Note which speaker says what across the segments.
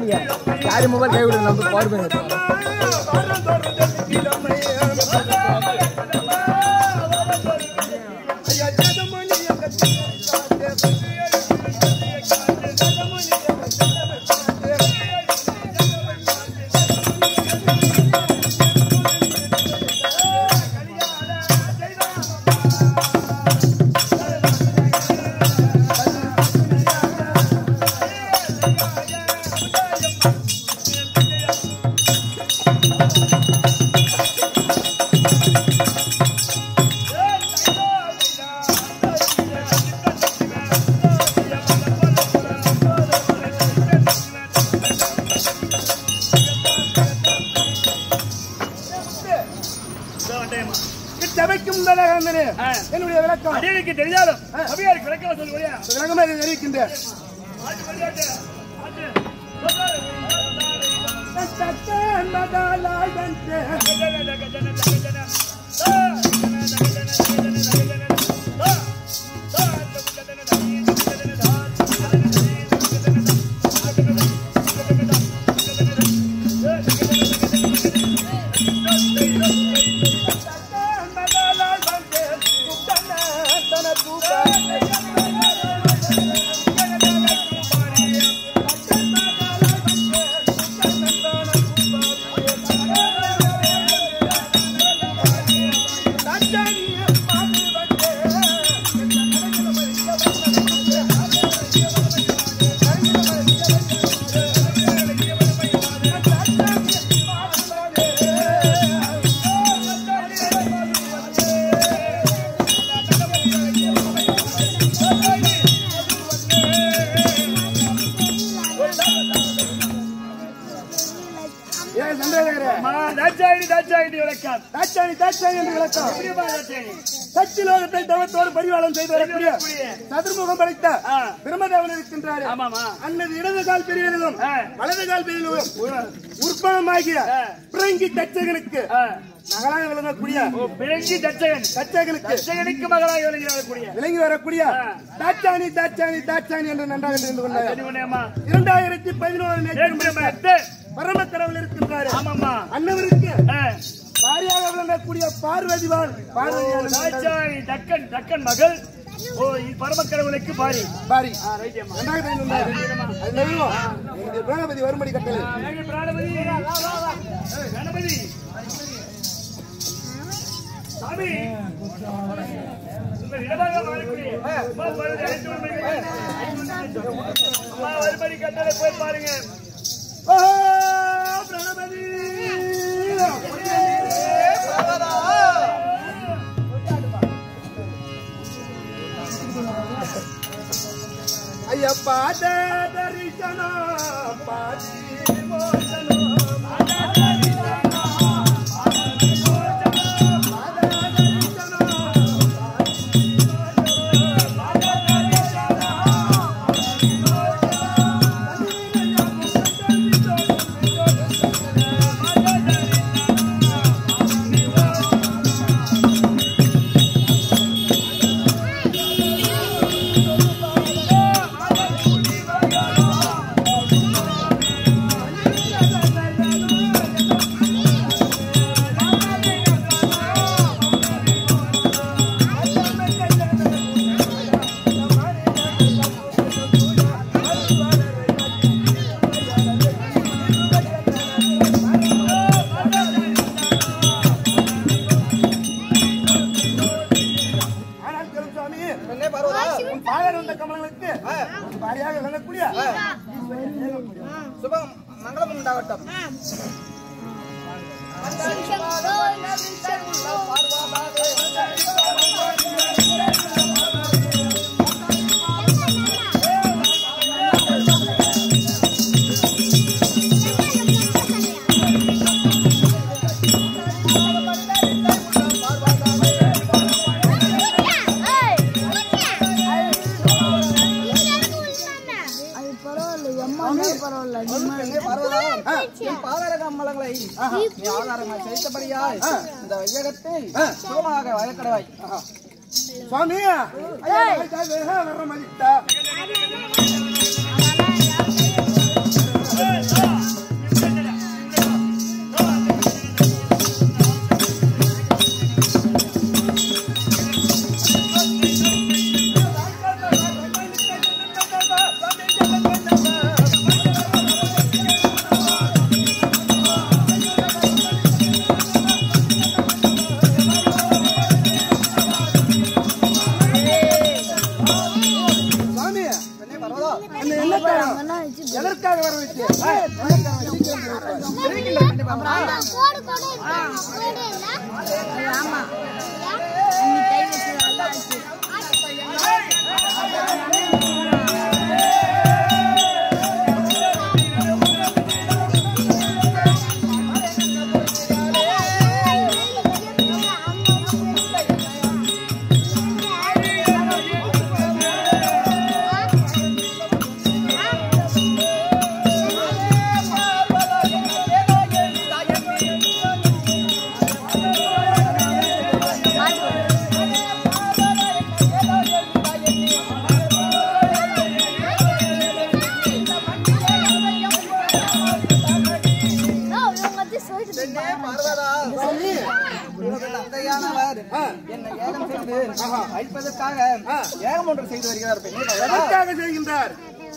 Speaker 1: இல்லையா யாரு மொபைல் கை விடுங்க நம்ம பவர் பேங்க்
Speaker 2: சபைக்கும் முதலாகந்தனே என்னுடைய விளக்கம்
Speaker 3: அடியனுக்கு தெரிஞ்சாலும் கவியாருக்கு விளக்கம் சொல்லுங்க
Speaker 2: விளக்கமாக இதை தெரிவிக்கின்றேன் ஏன் சந்தேகரே
Speaker 3: தாட்சாயணி தாட்சாயணி விளக்கம்
Speaker 2: தாட்சாணி தாட்சாணி என்று விளக்கம்
Speaker 3: எப்படிப்பா தாட்சாயணி
Speaker 2: சக்தி லோகத்தை தவத்தோடு பரிவாளம் செய்து வரக்கூடிய சதுர்முகம் படைத்த
Speaker 3: ஆ.
Speaker 2: பிரம்மதேவன் இருக்கின்றாரு
Speaker 3: ஆமாமா
Speaker 2: அன்னது இடது கால் பெரியதிலும்
Speaker 3: ஆ.
Speaker 2: வலது கால் பெரியதிலும் உற்பவமாகிய
Speaker 3: ஆ.
Speaker 2: பிறங்கி தச்சகனுக்கு
Speaker 3: ஆ.
Speaker 2: மகளாக விளங்கக்கூடிய
Speaker 3: ஓ பிறங்கி தச்சகன்
Speaker 2: தச்சகனுக்கு
Speaker 3: தச்சகனுக்கு மகளாக விளங்கக்கூடிய
Speaker 2: விளங்கி வரக்கூடிய
Speaker 3: ஆ.
Speaker 2: தாட்சாணி தாட்சாணி தாட்சாணி என்று நன்றாக தெரிந்து கொண்டார்
Speaker 3: தெரியுமா
Speaker 2: இரண்டாயிரத்தி பதினோரு நேற்று
Speaker 3: ஏற்று
Speaker 2: பரமக்கடவுள் இருக்கின்றாரு
Speaker 3: ஆமாமா
Speaker 2: அன்னவருக்கு
Speaker 3: ஆ.
Speaker 2: பாரியாக விளங்கக்கூடிய பார்வதிவாள்
Speaker 3: ஓ,
Speaker 2: பார்வதி
Speaker 3: தாட்சாயணி தக்கன் தக்கன் மகள் ஓ இது பரமக்கடவுளுக்கு பாரி
Speaker 2: பாரி
Speaker 3: ஆ, ரைட் அம்மா.
Speaker 2: நன்றாக தெரிந்து கொண்டார் அது நெருங்கும். எங்களுடைய பிரணபதி வரும்படி கட்டளை
Speaker 3: ஏங்க, பிராணபதி கணபதி சாமி உங்கள் இடமாக வாழக்கூடிய அம்மா வருது, அழைத்து வரும்படி அம்மா வரும்படி கட்டளை போய் பாருங்க
Speaker 2: ஓ பிரணபதி ஐயப்பா தரிசன பாதி மோசனோ ஆனால் பெரும் சுவாமி உன் பாலர் வந்த கமலங்களுக்கு உன் பாரியாக விளங்கக்கூடிய
Speaker 1: சுபம் மங்களம் உண்டாகட்டும்
Speaker 4: அது பரவாயில்ல எம்மா பரவாயில்ல
Speaker 1: பெண்ணே பார்வதாம், என் பாதார கமலங்களை நீ ஆதாரமாக செலுத்தபடியாய் இந்த வையகத்தை சுகமாக வழக்கடவாய்
Speaker 2: சுவாமி ஐயா வர மதித்தா
Speaker 4: ஏய்
Speaker 1: பர்வதா உனது தந்தையானவர் என்னை ஏகம் செய்து அழிப்பதற்காக ஏகம் ஒன்று செய்து வருகிறார் பெண்ணே பர்வதா
Speaker 2: எதற்காக செய்கின்றார்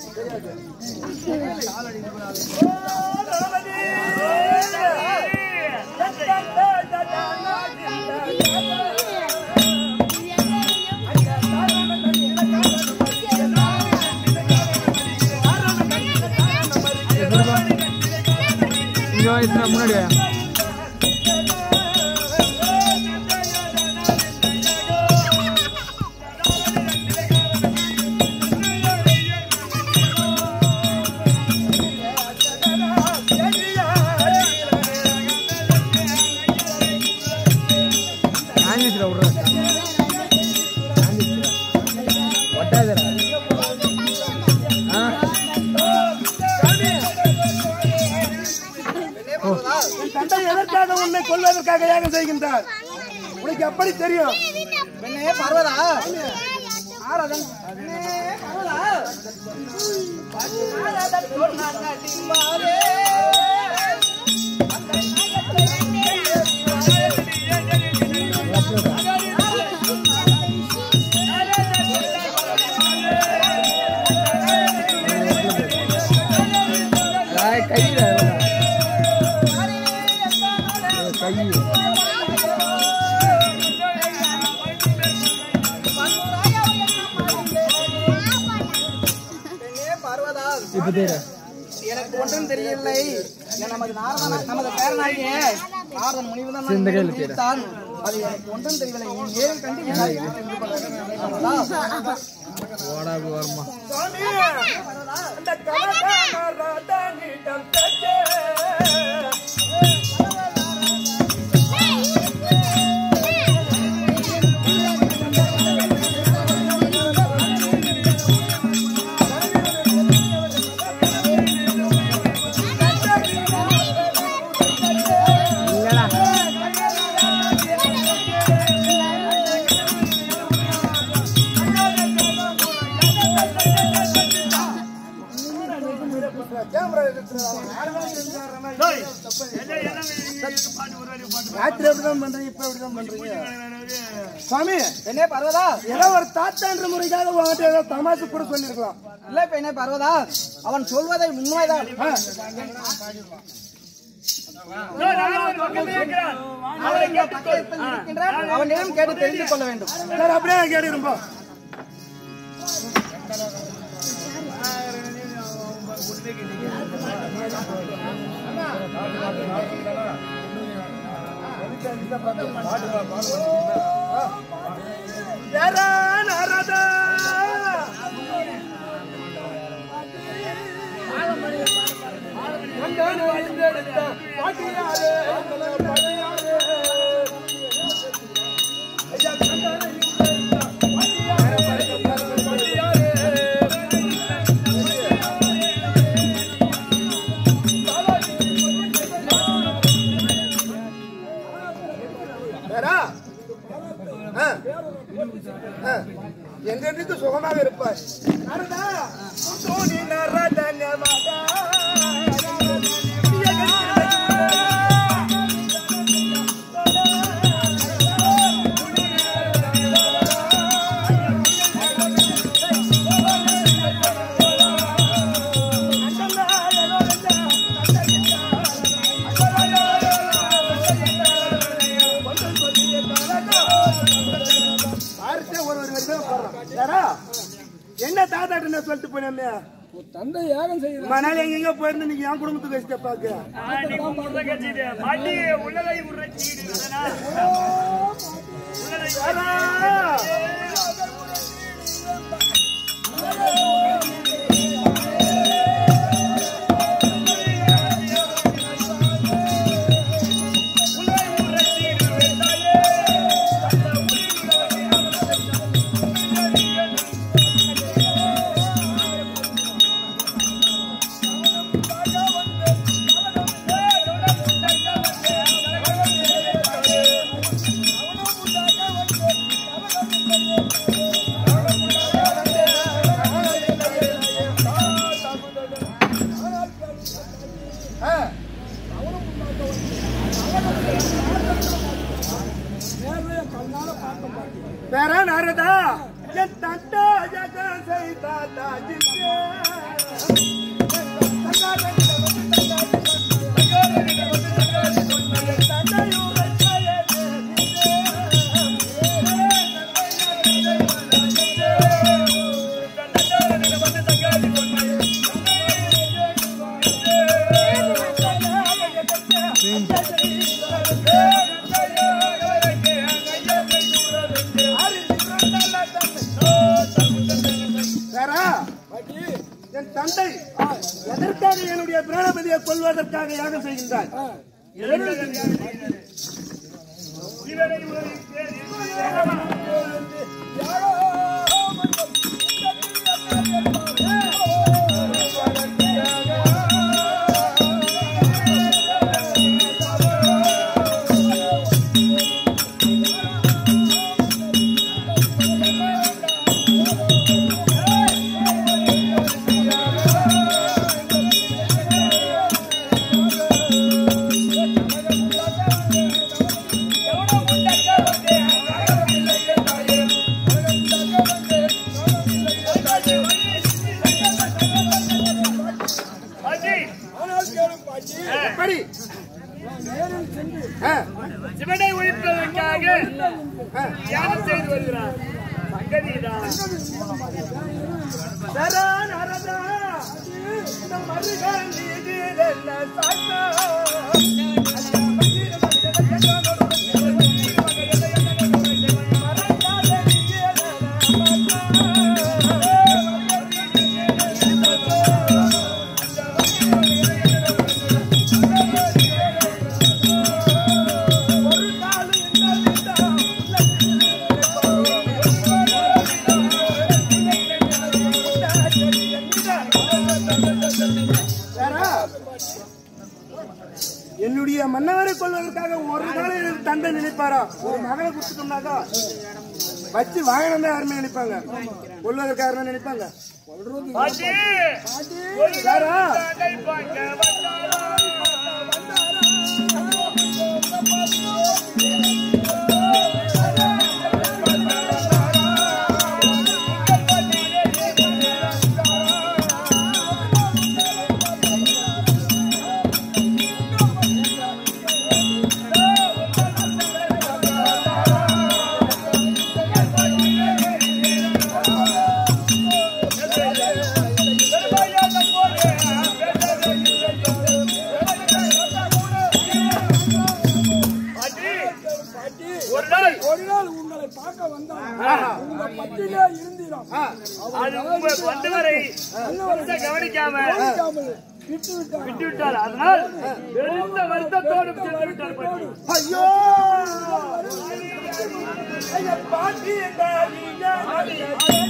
Speaker 1: பெண்ணே பர்வதா
Speaker 2: என் தந்தை எதற்காக உன்னை கொல்வதற்காக யாகம் செய்கின்றார் உனக்கு எப்படி தெரியும்
Speaker 1: பெண்ணே பர்வதா ஆராதன் பெண்ணே பர்வதா ஆராதன் சொன்னாங்கடி மாறே. பெண்ணே பர்வதா எனக்கு ஒன்றும் தெரியவில்லை என் நமது நாரதன நமது பேரனாகிய நாரதன் முனிவுதான் தீர்த்தான் அது எனக்கு ஒன்றும் தெரியவில்லை நீ ஏன் கண்டு விசாரித்து தெரிந்து கொள்ள வேண்டும் பெண்ணே பர்வதா.
Speaker 2: சுவாமி அந்த கனகாமரதனிடம் பெற்றே ராத்திரி அப்படிதான் பண்றீங்க இப்ப அப்படிதான் பண்றீங்க சுவாமி
Speaker 1: பெண்ணே பர்வதா
Speaker 2: ஏதோ ஒரு தாத்தா என்ற முறைக்காக உங்ககிட்ட ஏதோ தமாசு கூட சொல்லிருக்கலாம்
Speaker 1: இல்லை பெண்ணே பர்வதா அவன் சொல்வதை உண்மைதான் அவனை பக்கத்தில் இருக்கின்றான். அவனிடம் கேட்டு தெரிந்து கொள்ள வேண்டும்
Speaker 2: சரி அப்படியே கேட்டுருப்பா நாரதா வேறா? ஆ. ஆ. என்றென்றைக்கு சுகமாக இருப்பார் நாரதா, சோனி நாரதங்க மகா. வார்த்தை ஒரு ஒரு வரி தான் போடுறான். யாரா? என்ன தாத்தாட்ட என்ன சொல்லிட்டு போனேன்
Speaker 1: தந்தை யாகம் செய்து
Speaker 2: மணாலி எங்க போயிருந்து நீங்க என் குடும்பத்துக்கு வச்சுட்ட பாக்க
Speaker 3: மாட்டி உள்ளதை உரைச்சிட்டு உள்ளதை
Speaker 2: ஆ வேற நாரதா என் தட்டா ஜகம் செய்தாதா ஜித்தே. வேற என் தந்தை எதற்காக என்னுடைய பிராணபதியை கொல்வதற்காக யாகம் செய்கின்றார்
Speaker 3: இவரை உலகிற்கு பாட்டி
Speaker 2: எப்படி ஆ,
Speaker 3: சிவனை ஒழிப்பதற்காக தியானம் செய்து வருகிறார் சங்கதிதான்
Speaker 2: வேற நாரதா இந்த மருகன் இதில் என்ன சாய்ந்தா? வேற, என்னுடைய மன்னவரை கொள்வதற்காக ஒரு நாள் எனக்கு தந்தை நினைப்பாரா ஒரு மகளை கொடுத்துட்டோம்னாக்கா வச்சு வாகனம் தான் யாருமே நினைப்பாங்க கொள்வதற்கு யாருமே நினைப்பாங்க
Speaker 3: பாட்டி ஒரு
Speaker 2: வேறா?
Speaker 3: தங்கை பார்க்க வந்தாரா? பெருமையாக போறே பாட்டி ஒரு நாள்
Speaker 5: ஒரு நாள் உங்களை பார்க்க வந்தார் உங்க பட்டியலே இருந்தீராம்
Speaker 3: அது உங்க வந்தவரை கொஞ்சம் கவனிக்காம
Speaker 5: கவனிக்காமல் விட்டு விட்டார்
Speaker 3: விட்டு விட்டார் அதனால் பெருந்த வருத்தத்தோடு சென்று விட்டார் பாட்டி
Speaker 2: ஐயோ ஐயா, பாட்டி எங்க நீங்க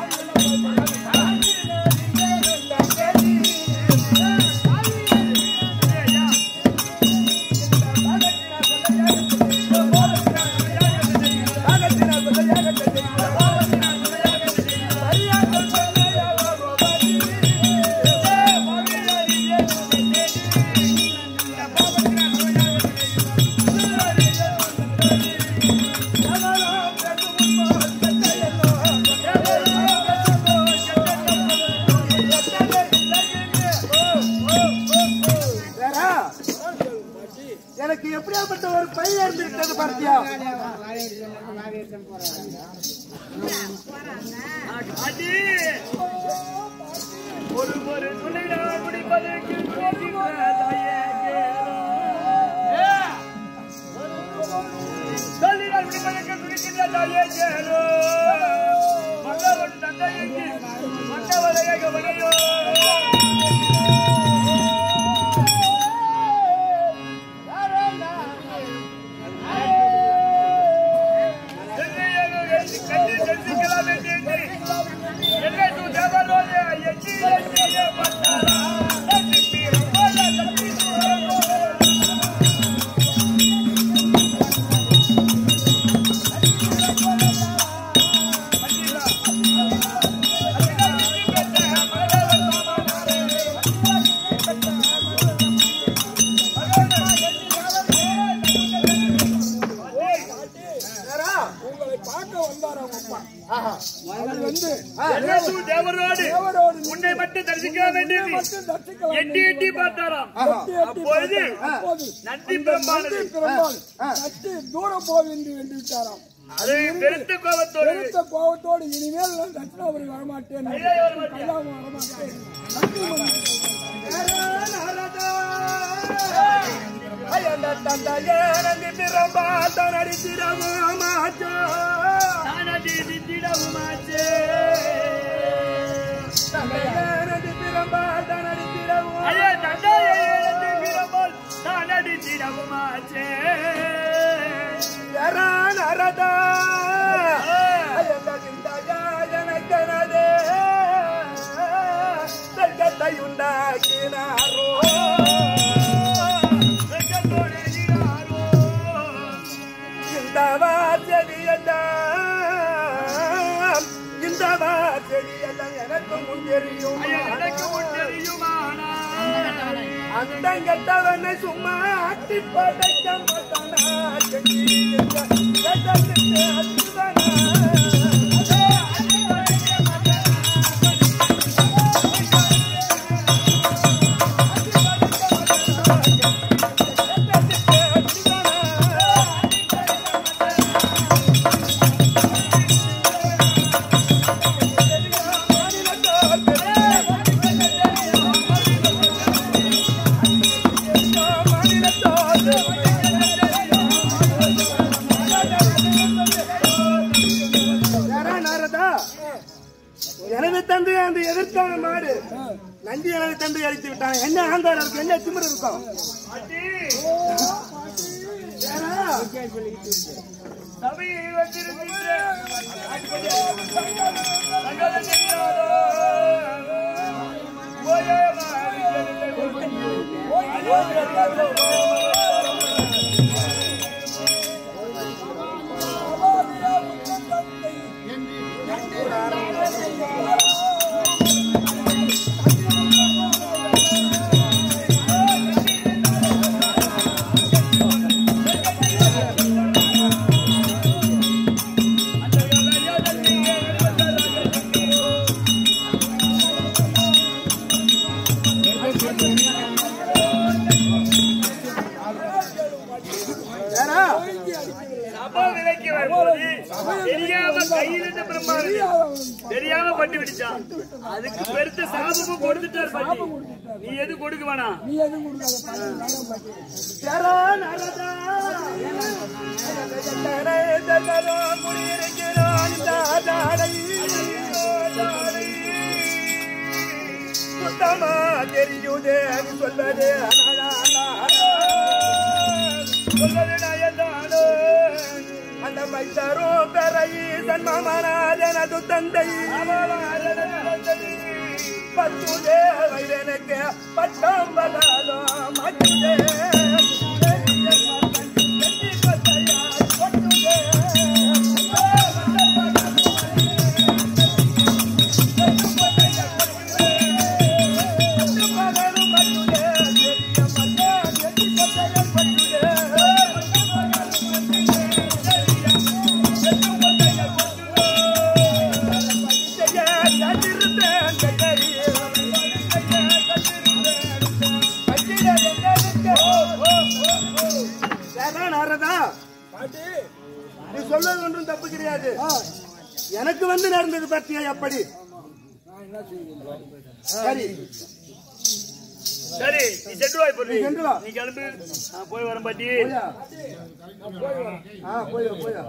Speaker 2: வேறா? எனக்கு எப்படியாப்பட்ட ஒரு பையன் இருந்திருக்கிறது பார்த்தியா
Speaker 3: பாட்டி ஒரு ஒரு துணையிடம் முடிப்பதற்கு போகின்ற தாயே கேளோ. சொல்லினால் முடிப்பதற்கு துடிக்கின்ற தாயே கேளோ. மன்னவன் தந்தைக்கு மன்னவரையாக வரையோ. சென்னையாக கண்டு தெரிஞ்சுக்கலாமே தேடி. என்னை தூ தேவலோலே எச்சி எச்சிய பட்டாரா. எச்சி பீரம் போல தப்பி போகும். அடிலா. அடிலா இடி பெற்ற மலரவ சாமானாரே.
Speaker 5: அது வந்து
Speaker 3: எல்லேசு தேவரோடு
Speaker 5: தேவரோடு
Speaker 3: உன்னை மட்டும் தரிசிக்க வேண்டும்
Speaker 5: மட்டும் தரிசிக்கலாம்
Speaker 3: எட்டி எட்டி பார்த்தாராம்
Speaker 5: எட்டி எட்டி
Speaker 3: அப்பொழுது
Speaker 5: அப்போது
Speaker 3: நந்தி பிரம்மானது
Speaker 5: நந்தி பெருமாள் தட்டி தூரம் போய் என்று வென்று விட்டாராம்
Speaker 3: அதை பெருத்த கோபத்தோடு
Speaker 5: பெருத்த கோபத்தோடு இனிமேல் நான் தட்சிணாபுரி வரமாட்டேன் கைலாயம் வரமாட்டேன் நன்றி மன்னிப்பு.
Speaker 3: தானடி தித்திடவுமாச்சே ஐயா தந்தையே எனது பிரம்மாள் தானடி திடவுமாச்சே வெட்கத்தோடு நீராரோ
Speaker 2: இந்த வாசலியெல்லாம் இந்த வாசலியெல்லாம் எனக்கு முன் தெரியும்
Speaker 3: ஐயா எனக்கு முன் தெரியுமானால்
Speaker 2: அந்த கெட்டவனை சும்மா ஆட்டி படைக்க மாட்டானா யாரா நாரதா எனது தந்தை அந்த எதிர்த்தான மாடு நந்தி எனது தந்தை அழித்து விட்டான் என்ன ஆந்தாரம் இருக்கு என்ன திமிரு இருக்கும் யாரா?
Speaker 3: சபையை வந்திருக்கின்ற சகல நின்றாரோ. ஓயே
Speaker 2: யாரா?
Speaker 3: சபா விலைக்கு வரும்போது தெரியாம கையிலிருந்து பிரம்மானது தெரியாம பட்டு விடுச்சான் அதுக்கு பெருத்த சாபமும் கொடுத்துட்டார் பட்டி நீ எது கொடுக்க வேணாம்
Speaker 5: நீ எதுவும் கொடுக்காத பாரு, நானும் பார்க்கிறேன்.
Speaker 2: யாரா நாரதா? தரை தகரோ குடியிருக்கிறோம் இந்த ஆதாரையில். சுத்தமா தெரியுதே நீ சொல்வது சொல்வது நயந்தானோ அந்த மைத்தரோ பெறை சன்மமனாதனது தந்தை பத்துதே வைரனுக்கு பட்டம் பலாதோ மட்டுதே நாரதா நீ சொல்வது ஒன்றும் தப்பு கிடையாது எனக்கு வந்து நடந்தது பற்றியா எப்படி சரி
Speaker 3: சரி நீ சென்று வாய் பொருள்
Speaker 2: நீ சென்று வா.
Speaker 3: நீ கிளம்பு நான் போய் வரேன் பாட்டி
Speaker 2: போயா ஆ போயா போயா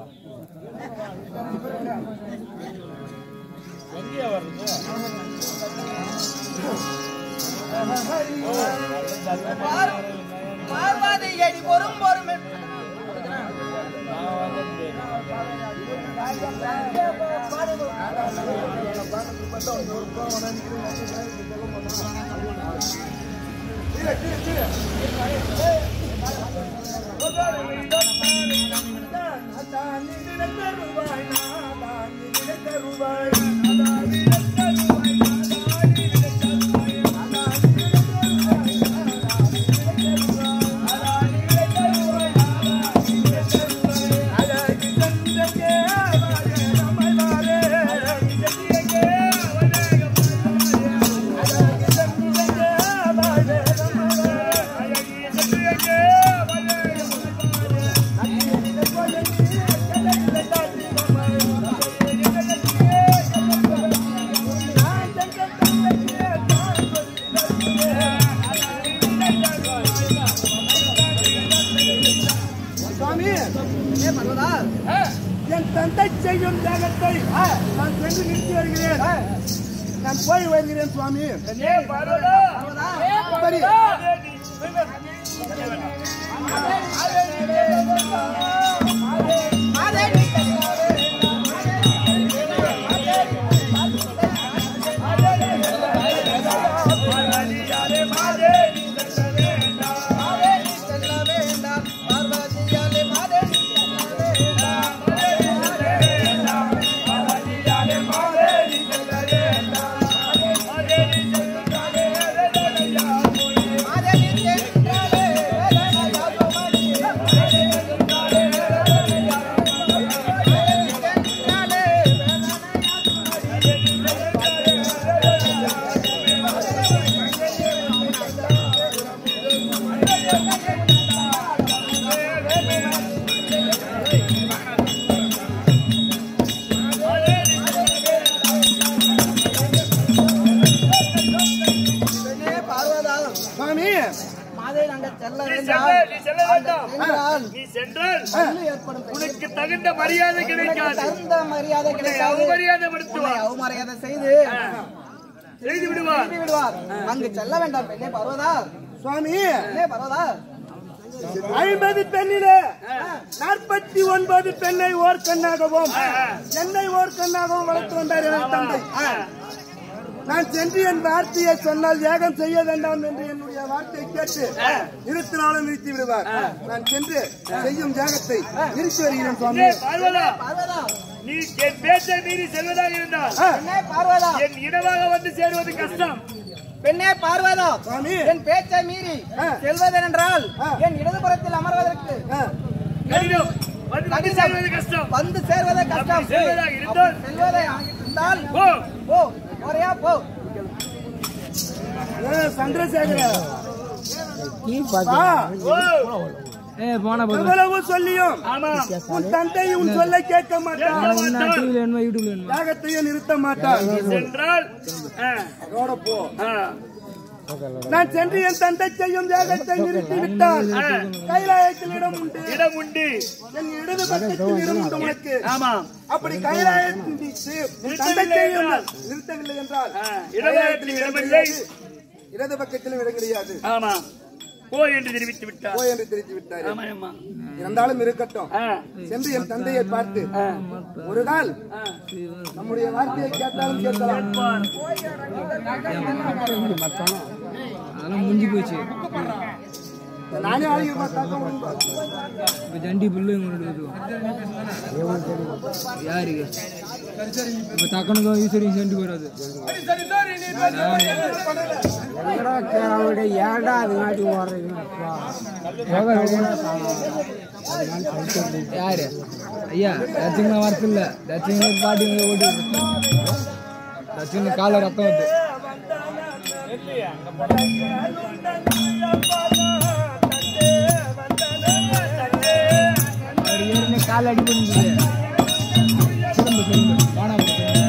Speaker 1: பார்வாதி அடி பொறும் பொறும்
Speaker 2: அழகி தந்தையே வாழ நம்மை வாழ
Speaker 1: பெண்ணே பர்வதா
Speaker 2: என் தந்தை செய்யும் தியாகத்தை நான் சென்று நிறுத்தி வருகிறேன் நான் போய் வருகிறேன் சுவாமி
Speaker 3: பெண்ணே பார்வதா
Speaker 2: சரி
Speaker 1: செல்ல வேண்டாம் பார்வதியாலே மாதேவி மாதேவி சென்றாலே வேதனையாகோ மணி. மாதேவி சென்றாலே பெண்ணே பார்வதா
Speaker 2: சுவாமி
Speaker 1: மாதே நாங்கள் செல்ல
Speaker 3: நீ
Speaker 1: வேண்டாம்
Speaker 3: செல்ல நீ செல்ல வேண்டாம்
Speaker 1: என்றால்
Speaker 3: நீ சென்றால்
Speaker 1: சொல்லு ஏற்படும்
Speaker 3: உனக்கு தகுந்த மரியாதை கிடைக்காது
Speaker 1: தகுந்த மரியாதை
Speaker 3: உன்னை
Speaker 1: கிடைக்காது
Speaker 3: அவமரியாதை
Speaker 1: உன்னை
Speaker 3: படுத்துவார்
Speaker 1: அவமரியாதை செய்து
Speaker 3: செய்து விடுவார்
Speaker 1: செய்து விடுவார் அங்கு செல்ல வேண்டாம் பெண்ணே பர்வதா
Speaker 2: சுவாமி
Speaker 1: பெண்ணே பர்வதா
Speaker 2: ஐம்பது பெண்ணிலே நாற்பத்தி ஒன்பது பெண்ணை ஓர் கண்ணாகவும் என்னை ஓர் கண்ணாகவும் வளர்த்து வந்தார் எனது தந்தை நான் சென்று என் வார்த்தையை சொன்னால் யாகம் செய்ய வேண்டாம் என்று என்னுடைய வார்த்தையை கேட்டு நிறுத்தினாலும் நிறுத்தி விடுவார் நான் சென்று செய்யும் யாகத்தை நிறுத்தி வருகிறேன் சுவாமி
Speaker 3: ஏய், பார்வதா
Speaker 1: பார்வதா
Speaker 3: நீ என் பேச்சை மீறி செல்வதாக இருந்தால்
Speaker 1: பெண்ணே பார்வதா
Speaker 3: என் இடமாக வந்து சேருவது கஷ்டம்
Speaker 1: பெண்ணே பார்வதா
Speaker 2: சுவாமி
Speaker 1: என் பேச்சை மீறி
Speaker 2: ஆ.
Speaker 1: செல்வதென்றால்
Speaker 2: ஆ.
Speaker 1: என் இடதுபுறத்தில் அமர்வதற்கு
Speaker 2: ஆ,
Speaker 3: கடினம் வந்து வந்து சேர்வது கஷ்டம்
Speaker 1: வந்து சேர்வதே கஷ்டம்
Speaker 3: அப்படி செல்வதாக இருந்தால்
Speaker 1: செல்வதை இருந்தால்
Speaker 3: ஓ
Speaker 1: போ போறியா போ
Speaker 2: ஏ, சந்திரசேகர வா.
Speaker 3: ஓ
Speaker 2: எவ்வளவு சொல்லியும்
Speaker 3: ஆமாம்
Speaker 2: உன் தந்தை உன் சொல்ல கேட்க மாட்டான்
Speaker 3: கேட்க மாட்டான்.
Speaker 2: யாகத்தையும் நிறுத்த மாட்டான்
Speaker 3: சென்றால் ஆ,
Speaker 2: அதோட போ
Speaker 3: ஆ,
Speaker 2: நான் சென்று என் தந்தை செய்யும் யாகத்தை நிறுத்தி விட்டால் கைலாயத்தில் இடம் உண்டு
Speaker 3: இடம் உண்டு
Speaker 2: என் இடது பக்கத்தில் இடம் உண்டு உனக்கு
Speaker 3: ஆமாம்
Speaker 2: அப்படி கைலாயத்தில் உன் தந்தை செய்யும் நிறுத்தவில்லை என்றால்
Speaker 3: ஆ, இடமாகத்தில் இடமில்லை
Speaker 2: இடது பக்கத்திலும் இடம் கிடையாது
Speaker 3: ஆமா போ என்று தெரிவித்து விட்டார்
Speaker 2: போய் என்று தெரிவித்து விட்டார்
Speaker 3: ஆமா ஆமா
Speaker 2: இருந்தாலும் இருக்கட்டும்
Speaker 3: ஆ,
Speaker 2: சென்று என் தந்தையை பார்த்து ஒரு நாள் நம்முடைய வார்த்தையை கேட்டாலும் கேட்கலாம்
Speaker 6: அதெல்லாம் முடிஞ்சு போச்சு
Speaker 2: நானே ஆகியமா தாக்க முடியும்
Speaker 6: இப்போ ஜண்டி புல்லு யாருக்கு இப்போ தக்கனுக்கும் ஈஸ்வரியும் சென்று போயிடாது
Speaker 5: ஏன்டா அது மாட்டி ஓடுறீங்க
Speaker 6: யாரு ஐயா தச்சுங்க வரத்து இல்ல தச்சுங்க பாட்டிங்க ஓடி தச்சுங்க கால ரத்தம் வந்து அவர் ஏற்கனவே கால் அடி பண்ணிருந்தது திரும்ப திரும்ப வாடா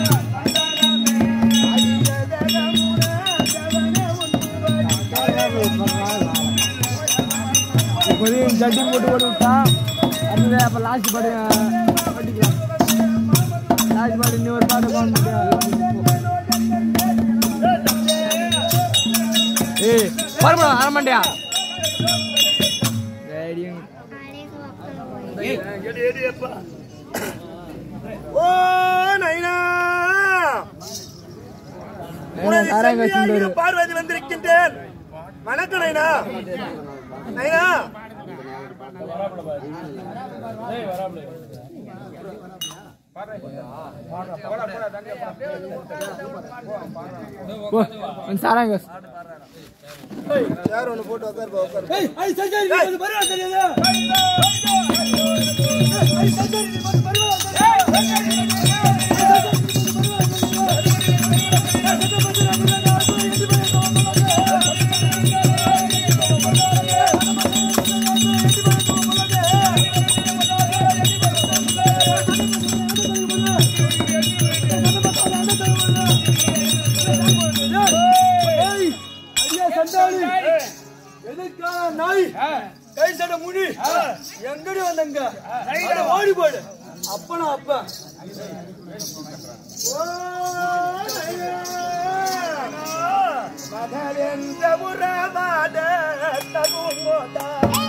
Speaker 6: இப்போதைக்கு ஜட்டி போட்டு ஓடி விட்டா அடுத்தது அப்போ லாஸ்ட் பாடு பண்ணிக்கலாம் லாஸ்ட் பாடு இன்னொரு பாட்டு பாடு ஏய் பரமா அரமாண்டியா தைரியம்
Speaker 3: எடு, எடு, எப்பா.
Speaker 2: ஓ நைனா உனது
Speaker 6: தாராங்க
Speaker 2: செல்வியாகிய பார்வதி வந்திருக்கின்றேன் வணக்கம் நைனா நைனா
Speaker 6: ಒಂದು ಸಾರಂಗ
Speaker 2: யார் ஒண்ணு போட்டு உட்காரு உட்காரு
Speaker 3: ஏய்,
Speaker 2: எதுக்காக நாய் கை சட
Speaker 6: அட முடி எங்கடி வந்தங்க அட ஓடி போடு அப்பனா அப்ப
Speaker 2: மகளென்ற உறவாட தகுமோதா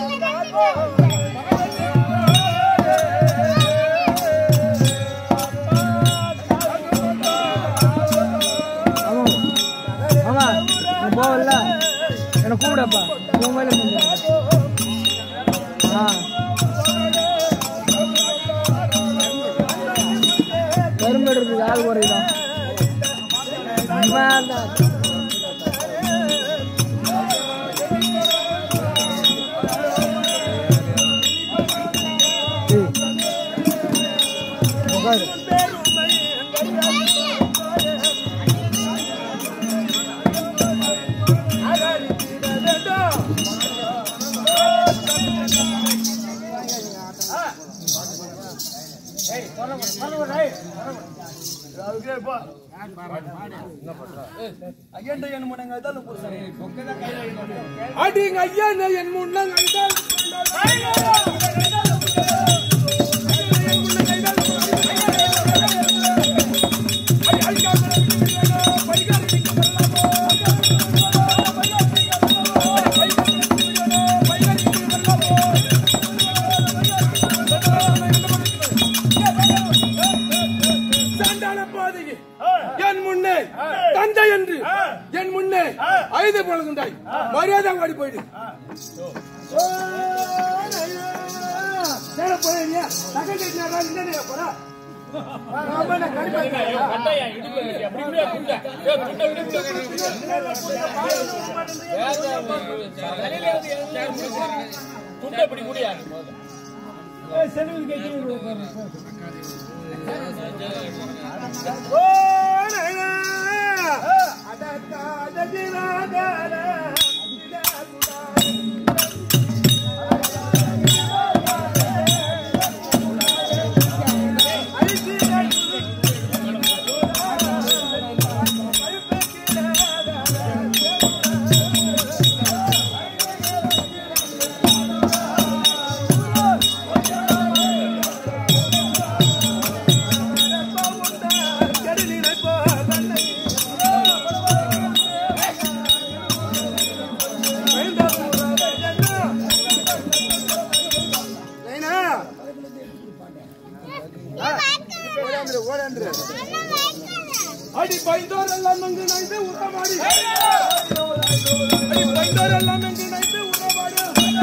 Speaker 6: ஆமா நான் போகல என்ன கூப்பிடப்பா உன் மேல ஆ கரும்பெடுறதுக்கு ஆள் குறையுதான் வேண்டாம் ஏய். உட்காரு. ஐயன்டா என்ன பண்ணாங்க அதான் புருஷன்
Speaker 2: அடிங்க ஐயா என் முன்னங்க சண்டான பாதகி என் முன்னே தந்தை என்று என் முன்னே ஐந்து பழகுண்டாய் மரியாதை அங்காடி போயிடு அடி பைந்தோர் எல்லாம் அங்கு நைந்து உறவாடி அடி பைந்தோர் எல்லாம் அங்கு நைந்து உறவாடி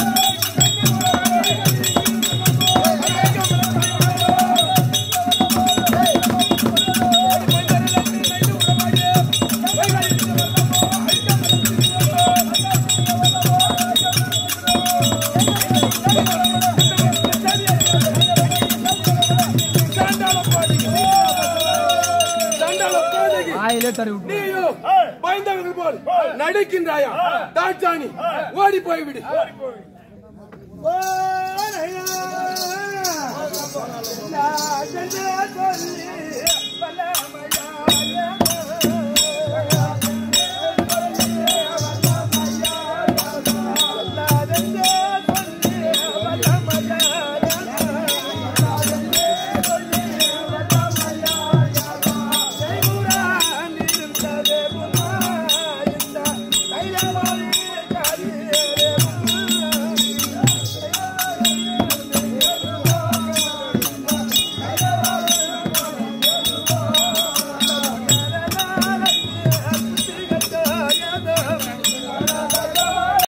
Speaker 6: வாயிலே தடவி விட்டு
Speaker 2: நீயோ பயந்தவர்கள் போல் நடிக்கின்றாயா தாட்சாணி ஓடி போய்விடு ஓ